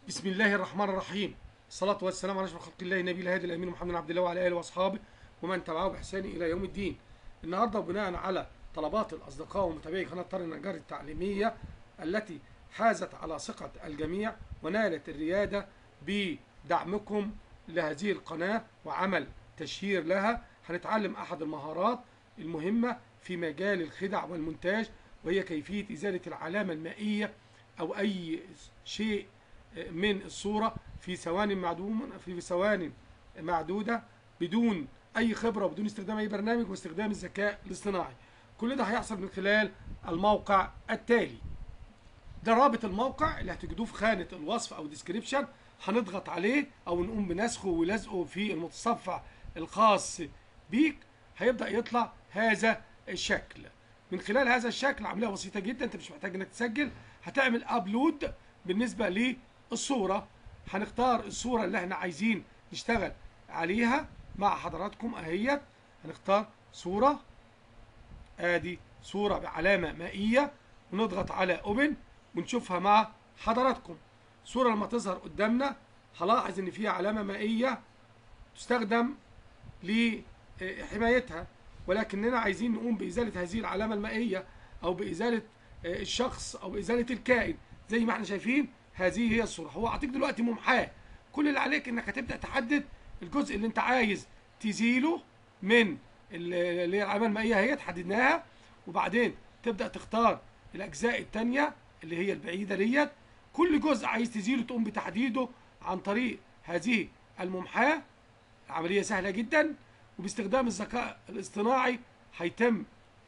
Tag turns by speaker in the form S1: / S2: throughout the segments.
S1: بسم الله الرحمن الرحيم الصلاة والسلام على أشرف خلق الله النبي الهادي الأمين محمد عبد الله وعلى آله وأصحابه ومن تبعه بإحسان إلى يوم الدين النهاردة بناء على طلبات الأصدقاء ومتابعي قناة طار النجار التعليمية التي حازت على ثقة الجميع ونالت الريادة بدعمكم لهذه القناة وعمل تشهير لها هنتعلم أحد المهارات المهمة في مجال الخدع والمونتاج وهي كيفية إزالة العلامة المائية أو أي شيء من الصورة في ثوان معدوم في ثوان معدودة بدون أي خبرة وبدون استخدام أي برنامج واستخدام الذكاء الاصطناعي كل ده هيحصل من خلال الموقع التالي ده رابط الموقع اللي هتجدوه في خانة الوصف أو ديسكريبشن هنضغط عليه أو نقوم بنسخه ولزقه في المتصفح الخاص بيك هيبدأ يطلع هذا الشكل من خلال هذا الشكل عملية بسيطة جدا انت مش محتاج انك تسجل هتعمل ابلود بالنسبة للصورة هنختار الصورة اللي احنا عايزين نشتغل عليها مع حضراتكم اهيت هنختار صورة ادي صورة بعلامة مائية ونضغط على اوبن ونشوفها مع حضراتكم صورة لما تظهر قدامنا هلاحظ ان فيها علامة مائية تستخدم لحمايتها ولكننا عايزين نقوم بإزالة هذه العلامة المائية أو بإزالة الشخص أو إزالة الكائن زي ما احنا شايفين هذه هي الصورة هو أعطيك دلوقتي ممحاة كل اللي عليك إنك هتبدأ تحدد الجزء اللي أنت عايز تزيله من اللي هي العلامة المائية اهي حددناها وبعدين تبدأ تختار الأجزاء التانية اللي هي البعيدة ديت كل جزء عايز تزيله تقوم بتحديده عن طريق هذه الممحاة عملية سهلة جدا وباستخدام الذكاء الاصطناعي هيتم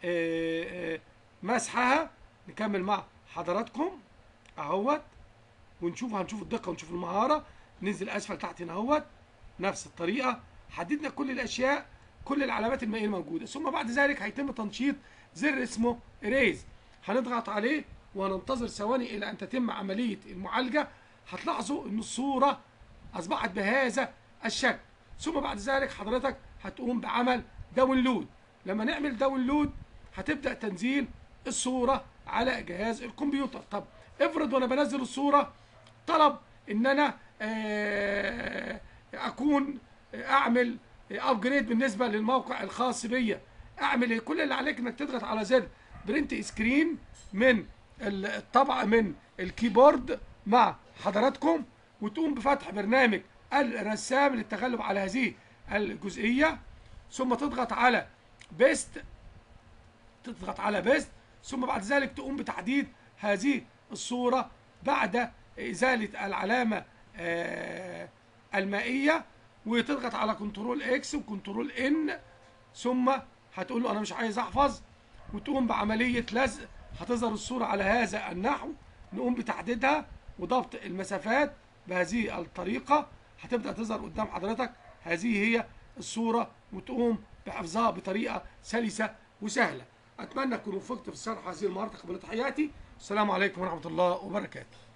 S1: مسحها نكمل مع حضراتكم اهوت ونشوف هنشوف الدقة ونشوف المهارة ننزل اسفل تحت هنا اهوت نفس الطريقة حددنا كل الاشياء كل العلامات المائية الموجودة ثم بعد ذلك هيتم تنشيط زر اسمه اريز هنضغط عليه وهننتظر ثواني الى ان تتم عملية المعالجة هتلاحظوا ان الصورة اصبحت بهذا الشكل ثم بعد ذلك حضرتك هتقوم بعمل داونلود لما نعمل داونلود هتبدأ تنزيل الصورة على جهاز الكمبيوتر طب افرض وانا بنزل الصورة طلب ان انا اكون اعمل ابجريد بالنسبة للموقع الخاص بيا اعمل ايه كل اللي عليك انك تضغط على زر برنت سكرين من الطبعة من الكيبورد مع حضراتكم وتقوم بفتح برنامج الرسام للتغلب على هذه الجزئية ثم تضغط على بيست تضغط على بيست ثم بعد ذلك تقوم بتحديد هذه الصورة بعد إزالة العلامة المائية وتضغط على كنترول اكس وكنترول ان ثم هتقول له انا مش عايز احفظ وتقوم بعملية لزق هتظهر الصورة على هذا النحو نقوم بتحديدها وضبط المسافات بهذه الطريقة هتبدأ تظهر قدام حضرتك هذه هي الصورة وتقوم بحفظها بطريقة سلسة وسهلة أتمنى أكون وفقت في شرح هذه المهارة قبل تحياتي السلام عليكم ورحمة الله وبركاته